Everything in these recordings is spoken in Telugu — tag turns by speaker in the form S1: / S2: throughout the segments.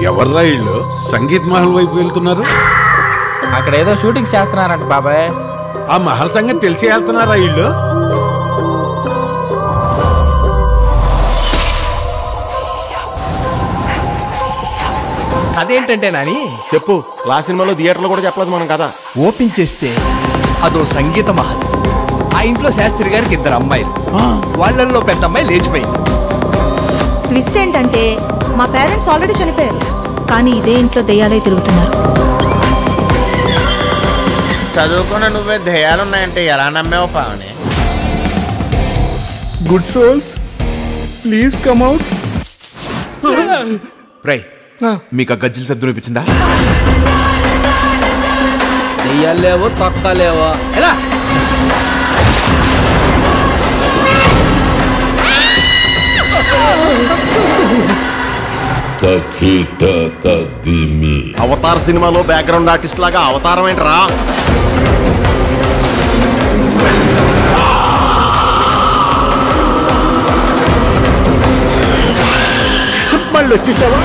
S1: ఎవర్రా ఇళ్ళు సంగీత్ మహల్ వైపు వెళ్తున్నారు
S2: అక్కడ ఏదో షూటింగ్ చేస్తున్నారంట బాబాయ్
S1: ఆ మహల్ సంగతి తెలిసి వెళ్తున్నారా ఇళ్ళు
S3: అదేంటంటే నాని
S4: చెప్పు లా సినిమాలో థియేటర్లో కూడా చెప్పలేదు మనం కదా
S3: ఓపెన్ చేస్తే అదో సంగీత మహల్ ఆ ఇంట్లో శాస్త్రి గారికి ఇద్దరు అమ్మాయిలు వాళ్ళల్లో పెద్ద అమ్మాయి లేచిపోయింది
S5: ట్విస్ట్ ఏంటంటే మా పేరెంట్స్ ఆల్రెడీ చనిపోయారు కానీ ఇదే ఇంట్లో దెయ్యాలై తిరుగుతున్నారు
S6: చదువుకున్న నువ్వే ధ్యేయాలున్నాయంటే ఎలా నమ్మేవు Pavani
S3: good souls please come out
S4: రై మీకు ఆ గజ్జిల శబ్దం వినిపించిందా
S2: దెయ్యాలేవో తొక్కలేవో ఎలా
S7: తఖిట తద్దిమి
S4: అవతార్ సినిమాలో బ్యాక్గ్రౌండ్ ఆర్టిస్ట్ లాగా అవతారం ఏంట్రా మళ్ళీ వచ్చేసావా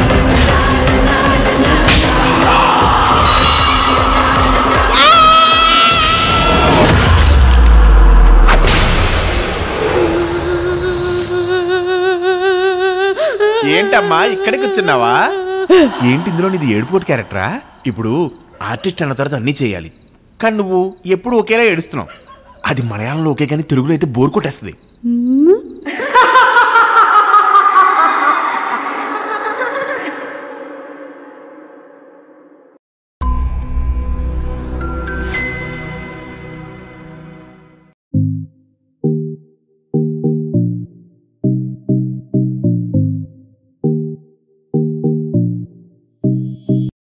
S6: ఏంటమ్మా ఇక్కడ కూర్చున్నావా
S4: ఏంటి ఇందులో నీది ఏడుపోటు క్యారెక్టరా ఇప్పుడు ఆర్టిస్ట్ అన్న తర్వాత అన్నీ చేయాలి కానీ నువ్వు ఎప్పుడు ఒకేలా ఏడుస్తున్నావు అది మలయాళంలో ఓకే కానీ తెలుగులో అయితే బోర్ కొట్టేస్తుంది